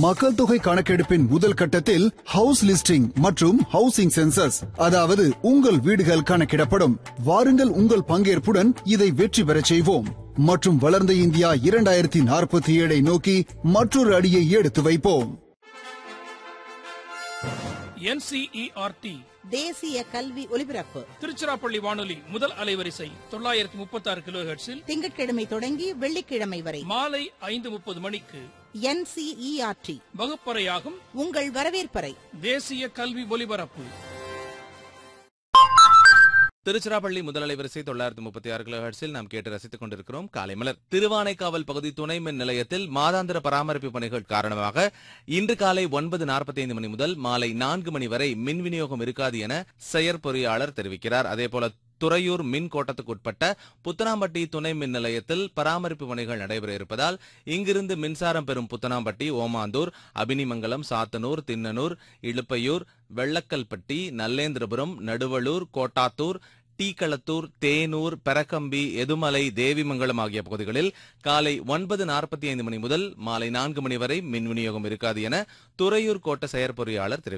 மக்கள் தொகை கணக்கெடுப்பின் முதல் கட்டத்தில் ஹவுஸ் லிஸ்டிங் மற்றும் ஹவுசிங் சென்சஸ் அதாவது உங்கள் வீடுகள் கணக்கிடப்படும் வாருங்கள் உங்கள் பங்கேற்புடன் இதை வெற்றி பெறச் செய்வோம் மற்றும் வளர்ந்த இந்தியா இரண்டாயிரத்தி நாற்பத்தி ஏழை நோக்கி மற்றொரு அடியை எடுத்து வைப்போம் என்சிஇஆர்டி தேசிய கல்வி ஒலிபரப்பு திருச்சிராப்பள்ளி வானொலி முதல் அலைவரிசை தொள்ளாயிரத்தி முப்பத்தி ஆறு கிலோ ஹெர்ட்ஸில் திங்கட்கிழமை தொடங்கி வெள்ளிக்கிழமை வரை மாலை ஐந்து முப்பது மணிக்கு என்சிஇஆர்டி வகுப்பறையாகும் உங்கள் வரவேற்பறை தேசிய கல்வி ஒலிபரப்பு திருச்சிராப்பள்ளி முதல் அலைவரிசை தொள்ளாயிரத்தி முப்பத்தி ஆறு கிலோ ஹெர்ட்ஸில் நாம் கேட்டு ரசித்துக் கொண்டிருக்கிறோம் காலை மலர் திருவானைக்காவல் பகுதி துணை மின் நிலையத்தில் மாதாந்திர பராமரிப்பு பணிகள் காரணமாக இன்று காலை ஒன்பது நாற்பத்தி ஐந்து மணி முதல் மாலை நான்கு மணி வரை மின் விநியோகம் இருக்காது என செயற்பொறியாளர் தெரிவிக்கிறார் அதேபோல துறையூர் மின் கோட்டத்துக்குட்பட்ட புத்தனாம்பட்டி துணை மின் நிலையத்தில் பராமரிப்பு பணிகள் நடைபெற இருப்பதால் இங்கிருந்து மின்சாரம் பெறும் புத்தனாம்பட்டி ஓமாந்தூர் அபினிமங்கலம் சாத்தனூர் தின்னனூர் இழுப்பையூர் வெள்ளக்கல்பட்டி நல்லேந்திரபுரம் நடுவலூர் கோட்டாத்தூர் டீக்களத்தூர் தேனூர் பெரக்கம்பி எதுமலை தேவிமங்கலம் ஆகிய பகுதிகளில் காலை ஒன்பது நாற்பத்தி ஐந்து மணி முதல் மாலை நான்கு மணி வரை மின் விநியோகம் இருக்காது என துறையூர் கோட்ட செயற்பொறியாளர் தெரிவித்தார்